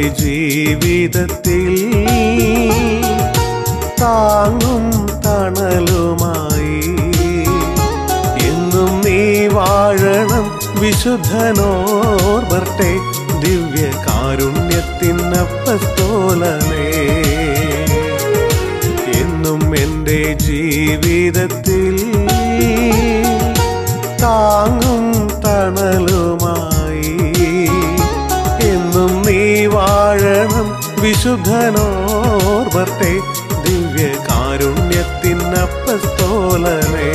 ജീവിതത്തിൽ താങ്ങും തണലുമായി എന്നും നീ വാഴണം വിശുദ്ധനോർവട്ടെ ദിവ്യ കാരുണ്യത്തിനപ്പസ്തോലനേ എന്നും എൻ്റെ ജീവിതത്തിൽ താങ്ങും തണലുമായി എന്നും നീ വാഴണം വിശുദ്ധനോർവട്ടെ ദിവ്യ കാരുണ്യത്തിനപ്പസ്തോലനേ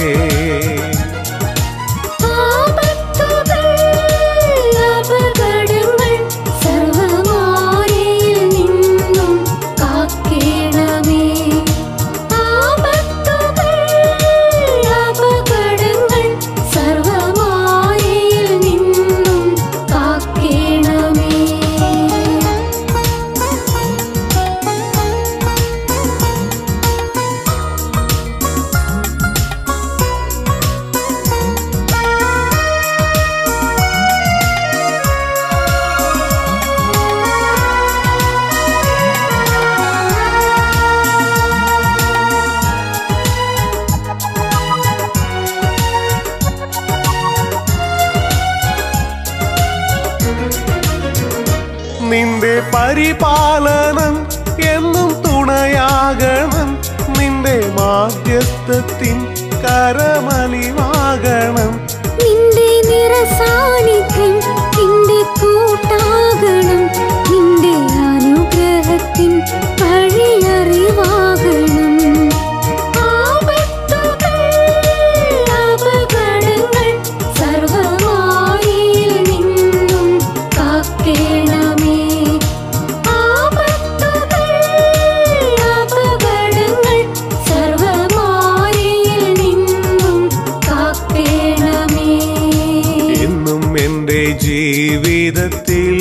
ആപത്തുകൾ അപകടങ്ങൾ സർവമാരിൽ നിന്നും കാക്കേണമേ ആപത്തുകൾ അപകടങ്ങൾ സർവമാരിൽ നിന്നും കാക്കേണമേ നിന്റെ പരിപാലനം എന്നും തുണയാകണം നിന്റെ മാധ്യസ്ഥത്തിൻ കരമലിവാകണം നിന്റെ നിറസാന്നിധ്യം നിന്റെ കൂട്ടാകണം നിന്റെ അനുഗ്രഹത്തിൻ വഴിയറിവാകണം ആപത്തുകൾ അപകടങ്ങൾ സർവമാരിൽ നിന്നും കാക്കേണമേ ആപത്തുകൾ അപകടങ്ങൾ സർവമാരിൽ നിന്നും കാക്കേണമേ എന്നും എൻ്റെ ജീവിതത്തിൽ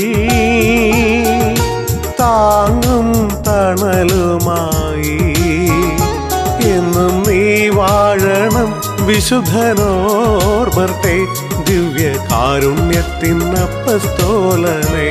താങ്ങും തണലുമായി എന്നും നീ വാഴണം വിശുദ്ധനോർവട്ടെ ദിവ്യ കാരുണ്യത്തിനപ്പസ്തോലനേ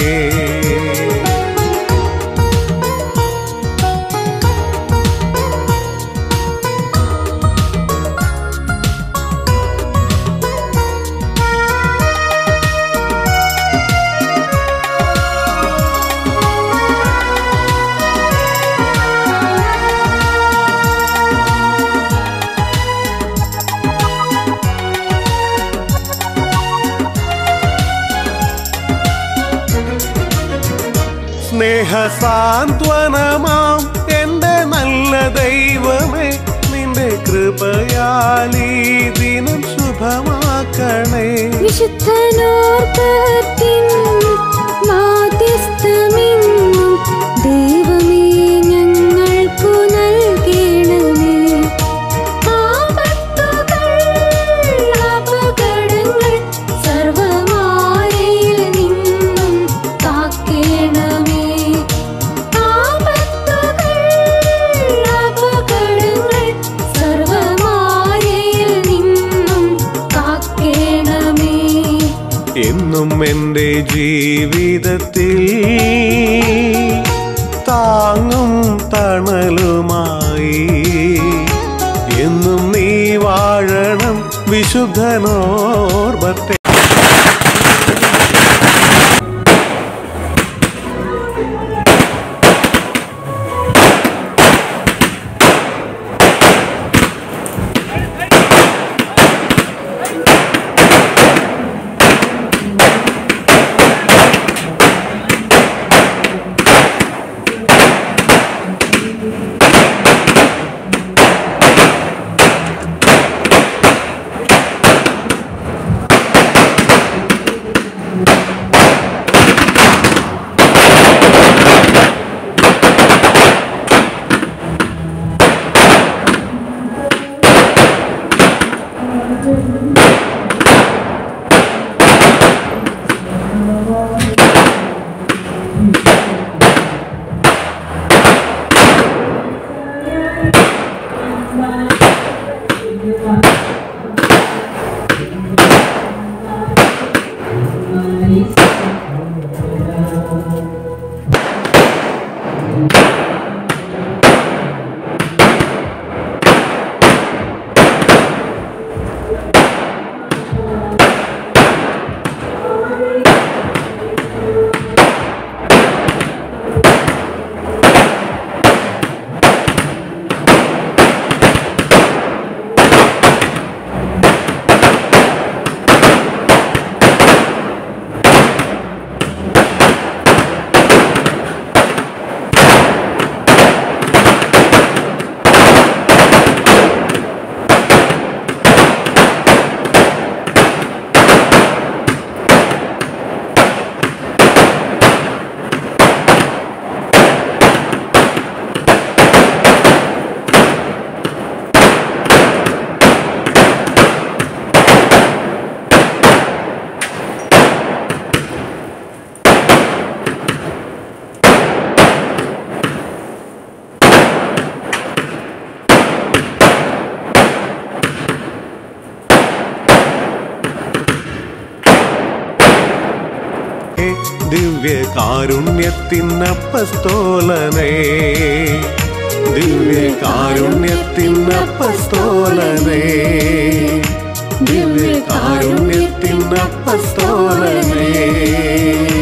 സ്നേഹസാന്ത്വനമാം എൻ്റെ നല്ല ദൈവമേ നിന്റെ കൃപയാലീ ദിനം ശുഭമാക്കണേ വിശുദ്ധനോർക്കത്തിൻ മാധ്യസ്ഥമെന്നും ദൈവമേ ഞങ്ങൾക്കു നൽകണമേ ആപത്തുകൾ അപകടങ്ങൾ സർവമാരിൽ നിന്നും കാക്കേണമേ ആപത്തുകൾ അപകടങ്ങൾ സർവമാരിൽ നിന്നും കാക്കേണമേ എന്നും എൻ്റെ ജീവിതത്തിൽ താങ്ങും തണലുമായി എന്നും നീ വാഴണം വിശുദ്ധനോർവട്ടെ ഹേ ദിവ്യ കാരുണ്യത്തിനപ്പസ്തോലനേ ദിവ്യ കാരുണ്യത്തിനപ്പസ്തോലനേ ദിവ്യ കാരുണ്യത്തിനപ്പസ്തോലനേ